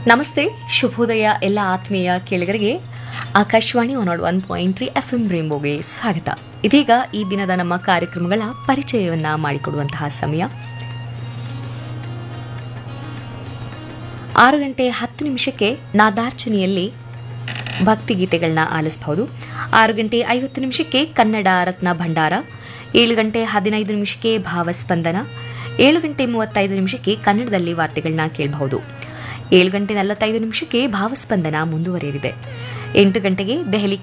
ನಮಸ್ತೆ ಶುಭೋದಯ ಎಲ್ಲ ಆತ್ಮೀಯ ಕೇಳಿಗರಿಗೆ Akashvani one one point three F M ರೇಂಬೋಗೆ ಸ್ವಾಗತ ಇದೀಗ ಈ ದಿನದ ನಮ್ಮ ಕಾರ್ಯಕ್ರಮಗಳ ಪರಿಚಯವನ್ನ ಮಾಡಿಕೊಡುವಂತಹ ಸಮಯ ಆರು ಗಂಟೆ ಹತ್ತು ನಿಮಿಷಕ್ಕೆ ನಾದಾರ್ಚನೆಯಲ್ಲಿ ಭಕ್ತಿಗೀತೆಗಳನ್ನ ಆಲಿಸಬಹುದು ಆರು ಗಂಟೆ ಐವತ್ತು ನಿಮಿಷಕ್ಕೆ ಕನ್ನಡ ರತ್ನ ಭಂಡಾರ ಏಳು ಗಂಟೆ ಹದಿನೈದು ನಿಮಿಷಕ್ಕೆ ಭಾವಸ್ಪಂದನ ಏಳು ಗಂಟೆ ಮೂವತ್ತೈದು ನಿಮಿಷಕ್ಕೆ ಕನ್ನಡದಲ್ಲಿ ವಾರ್ತೆಗಳನ್ನ ಕೇಳಬಹುದು ಏಳು ಗಂಟೆ ನಲವತ್ತೈದು ನಿಮಿಷಕ್ಕೆ ಭಾವಸ್ಪಂದನ ಮುಂದುವರಿಯಲಿದೆ ಎಂಟು ಗಂಟೆಗೆ ದೆಹಲಿ